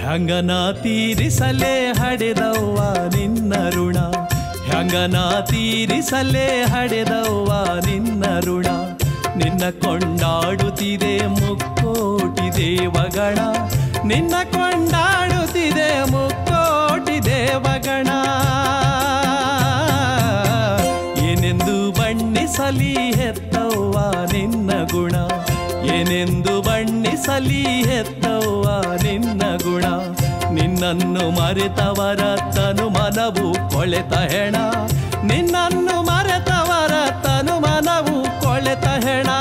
ಹ್ಯಾಂಗನ ತೀರಿಸಲೇ ಹಡೆದವ್ವ ನಿನ್ನ ಋಣ ಹ್ಯಾಂಗನ ತೀರಿಸಲೇ ಹಡೆದವ್ವ ನಿನ್ನ ಋಣ ನಿನ್ನ ಕೊಂಡಾಡುತ್ತಿದೆ ಮುಕ್ಕೋಟಿ ದೇವಗಣ ನಿನ್ನ ಕೊಂಡಾಡುತ್ತಿದೆ ಮುಕ್ಕೋಟಿ ದೇವಗಣ ಏನೆಂದು ಬಣ್ಣಿಸಲಿ ಹೆತ್ತವ್ವ ನಿನ್ನ ಗುಣ ಏನೆಂದು ಬಣ್ಣಿಸಲಿ ಹೆತ್ತವ್ವ ನಿನ್ನ ಗುಣ ನಿನ್ನನ್ನು ಮರೆತವರ ತನು ಮನವು ಕೊಳೆತ ಹೆಣ ನಿನ್ನನ್ನು ಮರೆತವರ ತನು ಮನವು ಕೊಳೆತ ಹೆಣ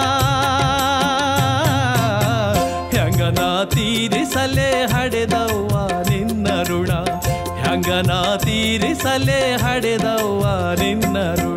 ಹೆಂಗನ ತೀರಿಸಲೇ ಹಡೆದವ್ವ ನಿನ್ನ ಋಣ ಹೆಂಗನ ತೀರಿಸಲೇ ಹಡೆದವ್ವ ನಿನ್ನ ಋಣ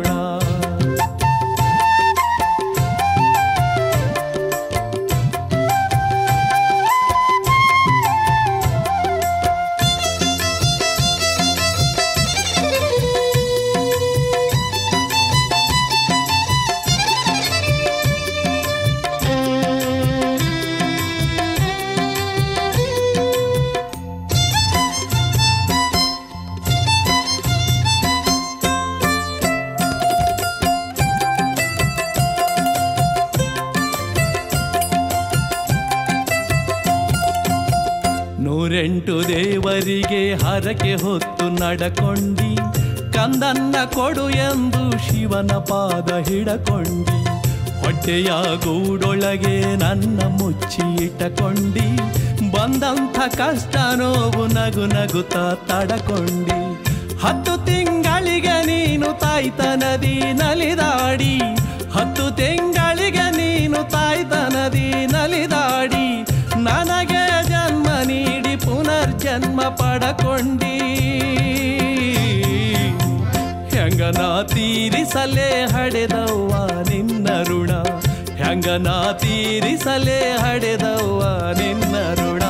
ನೂರೆಂಟು ದೇವರಿಗೆ ಹರಕೆ ಹೊತ್ತು ನಡಕೊಂಡಿ ಕಂದನ್ನ ಕೊಡು ಎಂದು ಶಿವನ ಪಾದ ಹಿಡಕೊಂಡಿ ಹೊಟ್ಟೆಯ ಗೂಡೊಳಗೆ ನನ್ನ ಮುಚ್ಚಿ ಇಟ್ಟಕೊಂಡಿ ಬಂದಂಥ ಕಷ್ಟ ನೋವು ನಗು ನಗುತ್ತ ತಡಕೊಂಡಿ ಹತ್ತು ತಿಂಗಳಿಗೆ ನೀನು ತಾಯ್ತನದಿ ನಲಿದಾಡಿ ಹತ್ತು ತಿಂಗಳಿಗೆ ನೀನು ತಾಯ್ತನದಿ ನಲಿದಾಡಿ ನನಗೆ ಜನ್ಮ ನೀಡಿ ಪುನರ್ಜನ್ಮ ಪಡಕೊಂಡಿ ಹೆಂಗನ ತೀರಿಸಲೇ ಹಡೆದವ್ವ ನಿನ್ನ ಋಣ ಹೆಂಗನ ತೀರಿಸಲೇ ಹಡೆದವ್ವ ನಿನ್ನ ಋಣ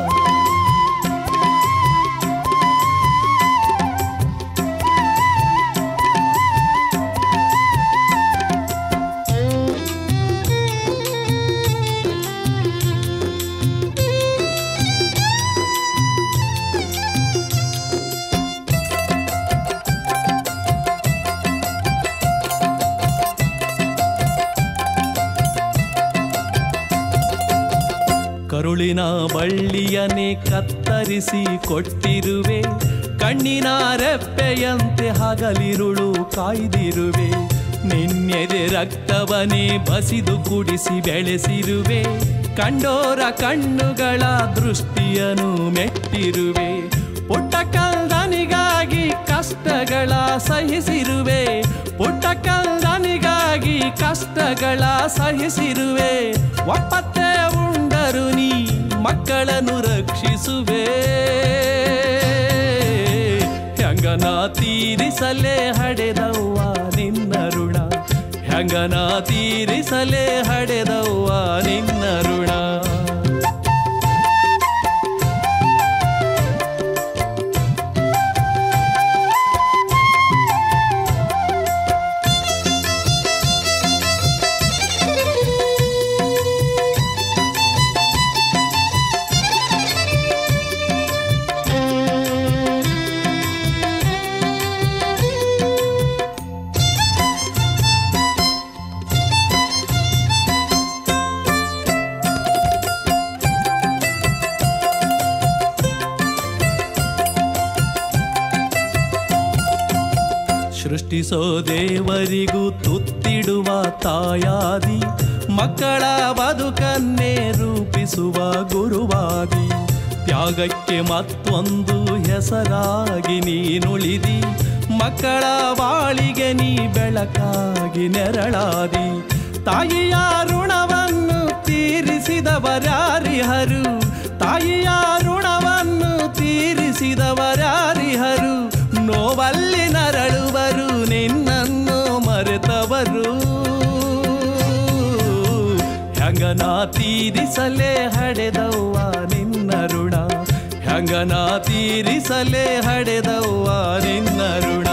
ಕರುಳಿನ ಬಳ್ಳಿಯನ್ನೇ ಕತ್ತರಿಸಿ ಕೊಟ್ಟಿರುವೆ ಕಣ್ಣಿನ ರೆಪ್ಪೆಯಂತೆ ಹಗಲಿರುಳು ಕಾಯ್ದಿರುವೆ ನಿನ್ನೆದೆ ರಕ್ತವನೇ ಬಸಿದು ಕುಡಿಸಿ ಬೆಳೆಸಿರುವೆ ಕಂಡೋರ ಕಣ್ಣುಗಳ ದೃಷ್ಟಿಯನ್ನು ಮೆಟ್ಟಿರುವೆ ಪುಟ್ಟ ಕಂದನಿಗಾಗಿ ಕಷ್ಟಗಳ ಸಹಿಸಿರುವೆ ಪುಟ್ಟ ಕಂದನಿಗಾಗಿ ಕಷ್ಟಗಳ ಸಹಿಸಿರುವೆ ಒಪ್ಪತ್ತೆ ಉಂಡರು ನೀ ಮಕ್ಕಳನ್ನು ರಕ್ಷಿಸುವೆ ಹೆಂಗನ ತೀರಿಸಲೇ ಹಡೆದವ್ವ ನಿನ್ನ ಋಣ ಹೆಂಗನ ತೀರಿಸಲೇ ಹಡೆದವ್ವ ನಿನ್ನ ಋಣ ಸೃಷ್ಟಿಸೋ ದೇವರಿಗೂ ತುತ್ತಿಡುವ ತಾಯಾದಿ ಮಕ್ಕಳ ಬದುಕನ್ನೇ ರೂಪಿಸುವ ಗುರುವಾದಿ ತ್ಯಾಗಕ್ಕೆ ಮತ್ತೊಂದು ಹೆಸರಾಗಿ ನೀನುಳಿದಿ ಮಕ್ಕಳ ಬಾಳಿಗೆ ನೀ ಬೆಳಕಾಗಿ ನೆರಳಾದಿ ತಾಯಿಯ ಋಣವನ್ನು ತೀರಿಸಿದವರ್ಯಾರಿಹರು ತಾಯಿಯ ಋಣವನ್ನು ತೀರಿಸಿದವರ್ಯಾರಿಹರು ನೋವಲ್ಲಿ ನರಳುವರು ನಿನ್ನನ್ನು ಮರೆತವರು ಹೆಂಗನ ತೀರಿಸಲೇ ಹಡೆದವ್ವ ನಿನ್ನ ಋಣ ಹೆಂಗನ ತೀರಿಸಲೇ ಹಡೆದವ್ವ ನಿನ್ನ ಋಣ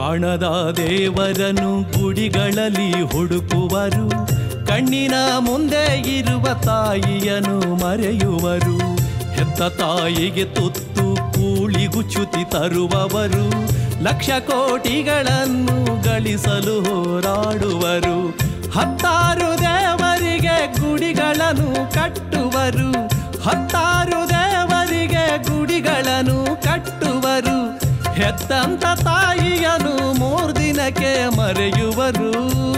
ಕಾಣದ ದೇವರನ್ನು ಗುಡಿಗಳಲ್ಲಿ ಹುಡುಕುವರು ಕಣ್ಣಿನ ಮುಂದೆ ಇರುವ ತಾಯಿಯನು ಮರೆಯುವರು ಹೆತ್ತ ತಾಯಿಗೆ ತುತ್ತು ಕೂಳಿಗೂ ಚ್ಯುತಿ ತರುವವರು ಲಕ್ಷ ಕೋಟಿಗಳನ್ನು ಗಳಿಸಲು ಹೋರಾಡುವರು ಹತ್ತಾರು ದೇವರಿಗೆ ಗುಡಿಗಳನ್ನು ಕಟ್ಟುವರು ಹತ್ತಾರು ದೇವರಿಗೆ ಗುಡಿಗಳನ್ನು ಕಟ್ಟುವರು ಹೆತ್ತಂತ ತಾಯಿಯನು ಮೂರ್ ದಿನಕ್ಕೆ ಮರೆಯುವರು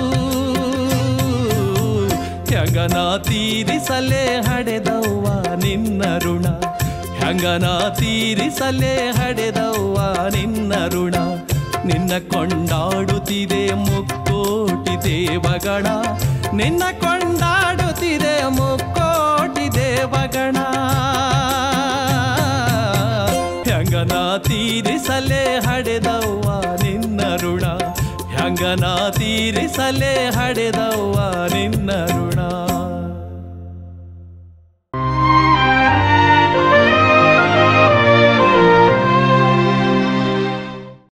ಹೆಂಗನ ತೀರಿಸಲೇ ಹಡೆದವ್ವ ನಿನ್ನ ಋಣ ಹೆಂಗನ ತೀರಿಸಲೇ ಹಡೆದವ್ವ ನಿನ್ನ ಋಣ ನಿನ್ನ ಕೊಂಡಾಡುತ್ತಿದೆ ಮುಕ್ಕೋಟಿ ದೇವಗಣ ನಿನ್ನ ಕೊಂಡಾಡುತ್ತಿದೆ ಮುಕ್ಕೋಟಿ ದೇವಗಣ ಹೆಂಗನ ತೀರಿಸಲೇ ಹಡೆದವ್ವ ನಿನ್ನ ಋಣ ಹೆಂಗನ ತೀರಿಸಲೇ ಹಡೆದವ್ವ ನಿನ್ನ ಋಣ